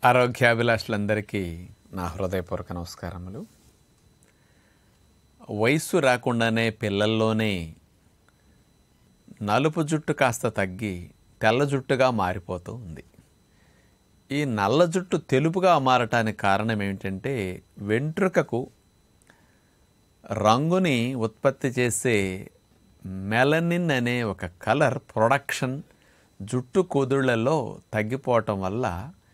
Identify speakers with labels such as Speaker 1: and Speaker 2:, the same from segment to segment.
Speaker 1: ఆరోగ్యాభిలాషులందరికీ నా హృదయపూర్వక నమస్కారములు వయస్సు రాకుండానే పిల్లల్లోనే నలుపు జుట్టు కాస్త తగ్గి తెల్ల జుట్టుగా మారిపోతూ ఉంది ఈ నల్ల జుట్టు తెలుపుగా మారటానికి కారణం ఏమిటంటే వెంట్రుకకు రంగుని ఉత్పత్తి చేసే మెలనిన్ అనే ఒక కలర్ ప్రొడక్షన్ జుట్టు కుదుళ్లలో తగ్గిపోవటం వల్ల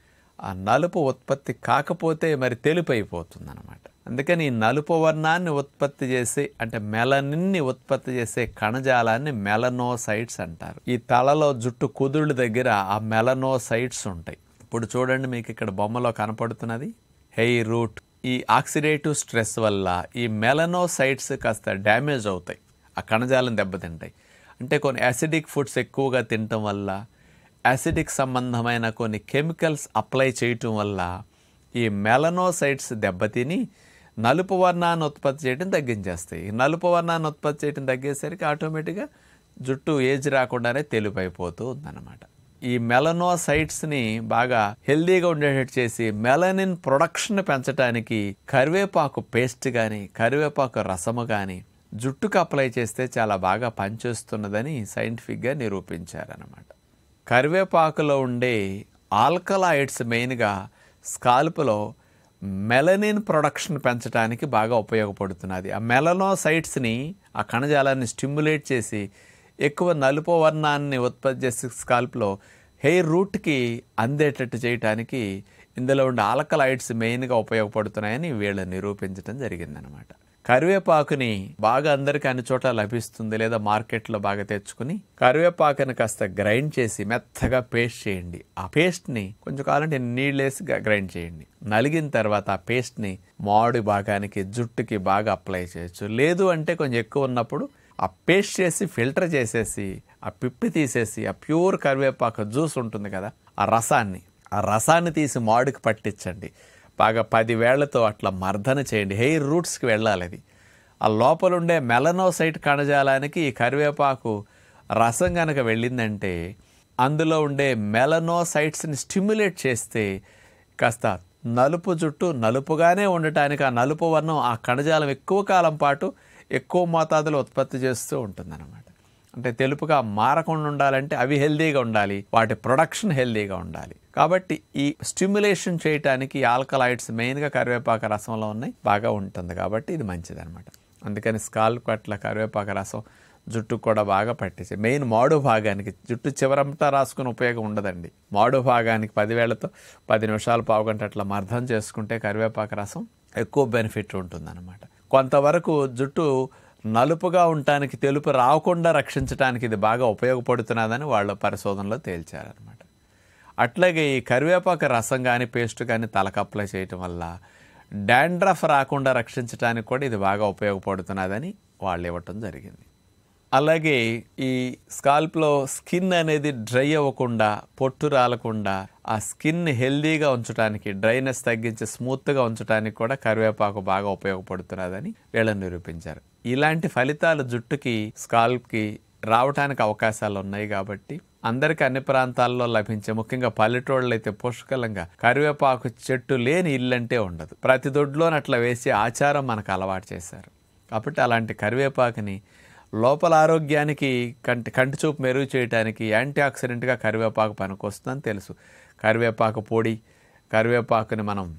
Speaker 1: ఆ నలుపు ఉత్పత్తి కాకపోతే మరి తెలుపు అయిపోతుంది అనమాట అందుకని ఈ నలుపు వర్ణాన్ని ఉత్పత్తి చేసే అంటే మెలనిన్ని ఉత్పత్తి చేసే కణజాలాన్ని మెలనోసైట్స్ అంటారు ఈ తలలో జుట్టు కుదుళ్ళ దగ్గర ఆ మెలనోసైట్స్ ఉంటాయి ఇప్పుడు చూడండి మీకు ఇక్కడ బొమ్మలో కనపడుతున్నది హెయిర్ రూట్ ఈ ఆక్సిడేటివ్ స్ట్రెస్ వల్ల ఈ మెలనోసైట్స్ కాస్త డ్యామేజ్ అవుతాయి ఆ కణజాలం దెబ్బతింటాయి అంటే కొన్ని యాసిడిక్ ఫుడ్స్ ఎక్కువగా తినటం వల్ల యాసిడిక్ సంబంధమైన కొన్ని కెమికల్స్ అప్లై చేయటం వల్ల ఈ మెలనోసైట్స్ దెబ్బతిని నలుపు వర్ణాన్ని ఉత్పత్తి చేయడం తగ్గించేస్తాయి ఈ నలుపు వర్ణాన్ని ఉత్పత్తి చేయడం తగ్గేసరికి ఆటోమేటిక్గా జుట్టు ఏజ్ రాకుండానే తెలుపు అయిపోతూ ఉందన్నమాట ఈ మెలనోసైట్స్ని బాగా హెల్దీగా ఉండేటట్టు చేసి మెలనిన్ ప్రొడక్షన్ పెంచడానికి కరివేపాకు పేస్ట్ కానీ కరివేపాకు రసము కానీ జుట్టుకు అప్లై చేస్తే చాలా బాగా పనిచేస్తున్నదని సైంటిఫిక్గా నిరూపించారనమాట కరివేపాకులో ఉండే ఆల్కలాయిడ్స్ మెయిన్గా స్కాల్ప్లో మెలనిన్ ప్రొడక్షన్ పెంచడానికి బాగా ఉపయోగపడుతున్నది ఆ మెలనోసైట్స్ని ఆ కణజాలాన్ని స్టిమ్యులేట్ చేసి ఎక్కువ నలుపు వర్ణాన్ని ఉత్పత్తి చేసే స్కాల్ప్లో హెయిర్ రూట్కి అందేటట్టు చేయటానికి ఇందులో ఉండే ఆల్కలాయిడ్స్ మెయిన్గా ఉపయోగపడుతున్నాయని వీళ్ళు నిరూపించడం జరిగిందనమాట కరివేపాకుని బాగా అందరికీ అన్ని చోట్ల లభిస్తుంది లేదా మార్కెట్లో బాగా తెచ్చుకుని కరివేపాకుని కాస్త గ్రైండ్ చేసి మెత్తగా పేస్ట్ చేయండి ఆ పేస్ట్ని కొంచెం కావాలంటే నీళ్ళేసి గ్రైండ్ చేయండి నలిగిన తర్వాత ఆ పేస్ట్ని మామిడి భాగానికి జుట్టుకి బాగా అప్లై చేయొచ్చు లేదు అంటే కొంచెం ఎక్కువ ఉన్నప్పుడు ఆ పేస్ట్ చేసి ఫిల్టర్ చేసేసి ఆ పిప్పి తీసేసి ఆ ప్యూర్ కరివేపాకు జ్యూస్ ఉంటుంది కదా ఆ రసాన్ని ఆ రసాన్ని తీసి మామిడికి పట్టించండి బాగా పది వేళ్లతో అట్లా మర్దన చేయండి హెయిర్ రూట్స్కి వెళ్ళాలి అది ఆ లోపల ఉండే మెలనోసైట్ కణజాలానికి ఈ కరివేపాకు రసం కనుక వెళ్ళిందంటే అందులో ఉండే మెలనోసైట్స్ని స్టిమ్యులేట్ చేస్తే కాస్త నలుపు జుట్టు నలుపుగానే ఉండటానికి ఆ నలుపు వర్ణం ఆ కణజాలం ఎక్కువ కాలం పాటు ఎక్కువ మోతాదులో ఉత్పత్తి చేస్తూ ఉంటుందన్నమాట అంటే తెలుపుగా మారకుండా ఉండాలంటే అవి హెల్దీగా ఉండాలి వాటి ప్రొడక్షన్ హెల్దీగా ఉండాలి కాబట్టి ఈ స్టిమ్యులేషన్ చేయడానికి ఆల్కలాయిడ్స్ మెయిన్గా కరివేపాక రసంలో ఉన్నాయి బాగా ఉంటుంది కాబట్టి ఇది మంచిది అనమాట అందుకని స్కాల్ప్ అట్లా కరివేపాక రసం జుట్టుకు కూడా బాగా పట్టేసి మెయిన్ మాడు భాగానికి జుట్టు చివరంతా రాసుకుని ఉపయోగం ఉండదండి మాడు భాగానికి పదివేళ్లతో పది నిమిషాలు పావుగంట అట్లా మర్దం చేసుకుంటే కరివేపాక రసం ఎక్కువ బెనిఫిట్ ఉంటుందన్నమాట కొంతవరకు జుట్టు నలుపుగా ఉండటానికి తెలుపు రాకుండా రక్షించడానికి ఇది బాగా ఉపయోగపడుతున్నదని వాళ్ళ పరిశోధనలో తేల్చారనమాట అట్లాగే ఈ కరివేపాకు రసం కానీ పేస్ట్ కానీ తలకు అప్లై చేయటం వల్ల డాండ్రఫ్ రాకుండా రక్షించడానికి కూడా ఇది బాగా ఉపయోగపడుతున్నదని వాళ్ళు ఇవ్వటం జరిగింది అలాగే ఈ స్కాల్ప్లో స్కిన్ అనేది డ్రై అవ్వకుండా పొట్టు రాలకుండా ఆ స్కిన్ హెల్దీగా ఉంచడానికి డ్రైనెస్ తగ్గించి స్మూత్గా ఉంచడానికి కూడా కరివేపాకు బాగా ఉపయోగపడుతున్నదని వీళ్ళని నిరూపించారు ఇలాంటి ఫలితాలు జుట్టుకి స్కాల్ప్కి రావడానికి అవకాశాలు ఉన్నాయి కాబట్టి అందరికి అన్ని ప్రాంతాల్లో లభించే ముఖ్యంగా పల్లెటూళ్ళు అయితే పుష్కలంగా కరివేపాకు చెట్టు లేని ఇల్లంటే ఉండదు ప్రతి దొడ్లోని అట్లా వేసే ఆచారం మనకు అలవాటు చేశారు కాబట్టి అలాంటి కరివేపాకుని లోపల ఆరోగ్యానికి కంటి కంటి చూపు మెరుగు చేయడానికి యాంటీ ఆక్సిడెంట్గా కరివేపాకు పనికొస్తుందని తెలుసు కరివేపాకు పొడి కరివేపాకుని మనం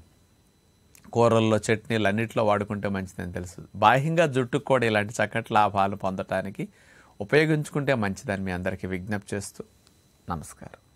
Speaker 1: కూరల్లో చట్నీలు అన్నింటిలో వాడుకుంటే మంచిదని తెలుసు బాహ్యంగా జుట్టుకు కూడా ఇలాంటి చక్కటి లాభాలు పొందటానికి ఉపయోగించుకుంటే మంచిదని మీ అందరికీ విజ్ఞప్తి చేస్తూ నమస్కారం